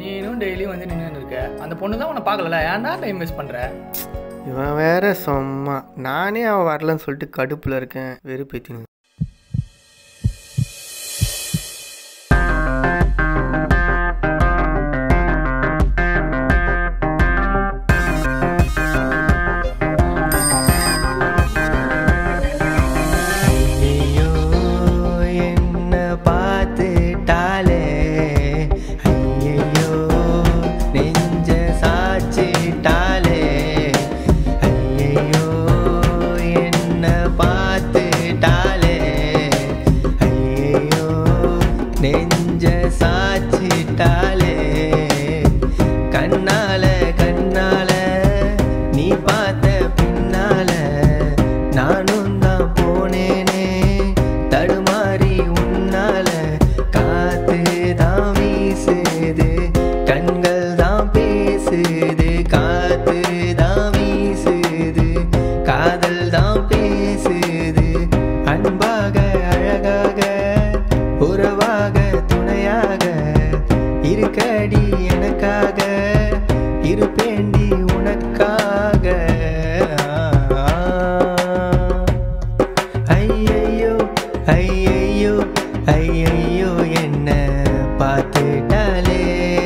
நீனும் டெய்லியும் வந்து நின்று இருக்க அந்த பொண்ணு தான் உன்னை பார்க்கல ஏன்டா டைம் வேஸ்ட் பண்ணுற இவன் வேற சும்மா நானே அவன் வரலன்னு சொல்லிட்டு கடுப்பில் இருக்கேன் வெறுப்பேத்தினு ஐயையோ, என்ன பார்த்துட்டாளே. ஐயையோ, நெஞ்ச சாய்ச்சிட்டாளே. ஐயையோ, என்ன பார்த்துட்டாளே. ஐயையோ, நெஞ்ச சாய்ச்சிட்டாளே. கண்ணால கண்ணால நீ பார்த்த பின்னால நானும் தான் போனேனே தடுமாறி உன்னால காத்து தான் வீசுது கண்கள் தான் பேசுது காத்து தான் வீசுது காதல் தான் பேசுது அன்பாக அழகாக உறவாக துணையாக இருக்கடி எனக்காக இருப்பேண்டி உனக்காக ஐயையோ ஐயையோ ஐயையோ என்ன பார்த்துட்டாலே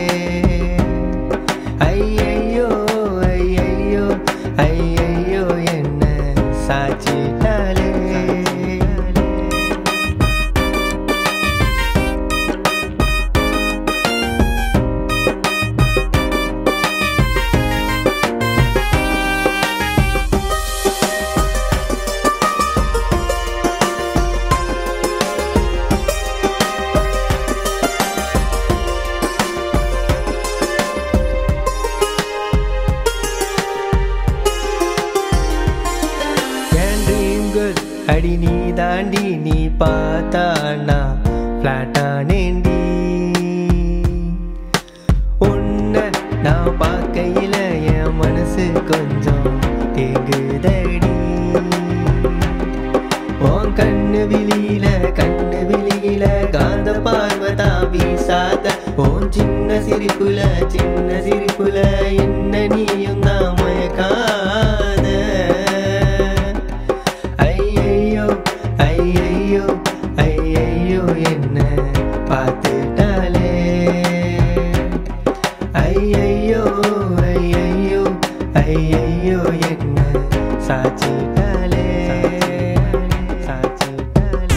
ஐயையோ ஐயையோ ஐயையோ என்ன சாச்சிட்டாலே என் ட்ரீம்கள் அடி நீ தாண்டி நீ பார்த்தானா ஃப்ளாட்டானேண்டி உன்னை நான் பார்க்கையில என் மனசு கொஞ்சம் தேங்குதடி உன் கண்ணு விழியில கண்ணு விழியில காந்த பார்வை தான் வீசாத உன் சின்ன சிரிப்புல சின்ன சிரிப்புல என்ன நீயும் தான் மயக்காத ஐயையோ ஐயையோ ஐயையோ என்ன பார்த்துட்டாலே ஐயையோ ஐயையோ ஐயையோ என்ன சாச்சிட்டாலே சாச்சிட்டாலே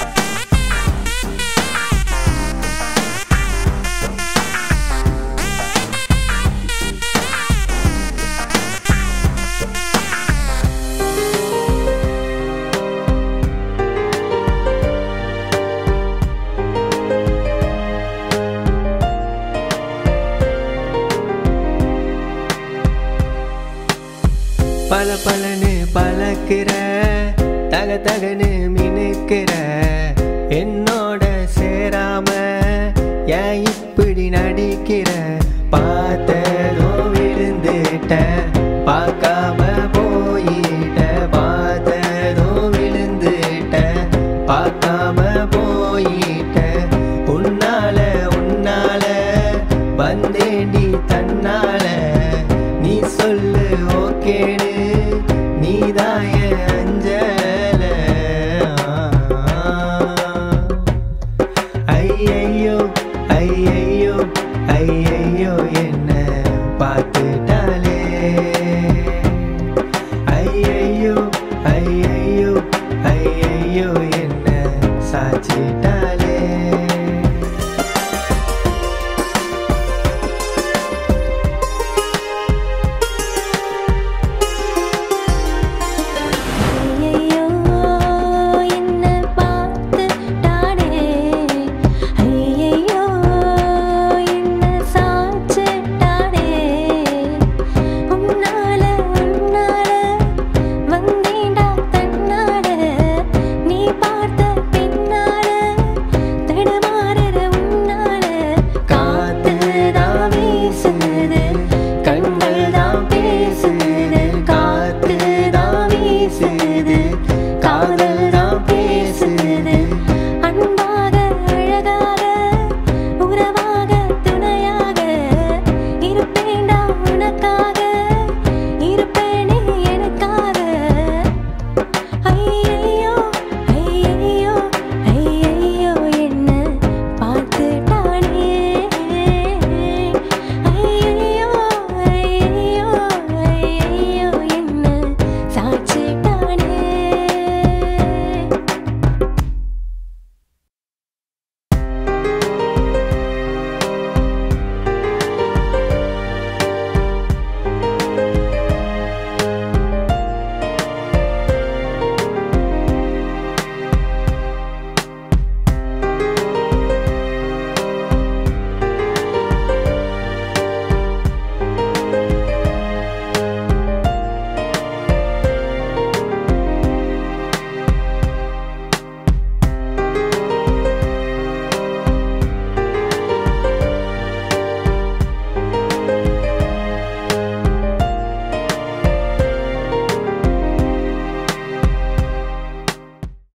பல பலன்னு பழக்கிற தக தகன்னு மினுக்கிற என்னோட சேராம ஏன் இப்படி நடிக்கிற பார்த்ததோ விழுந்துட்ட பார்க்காம போயிட்ட பார்த்ததோ விழுந்துட்ட பார்க்காம போயிட்ட உன்னால உன்னால வந்தேண்டி தன்னால நீ சொல்லு ஓகேடு நீதாய அஞ்சல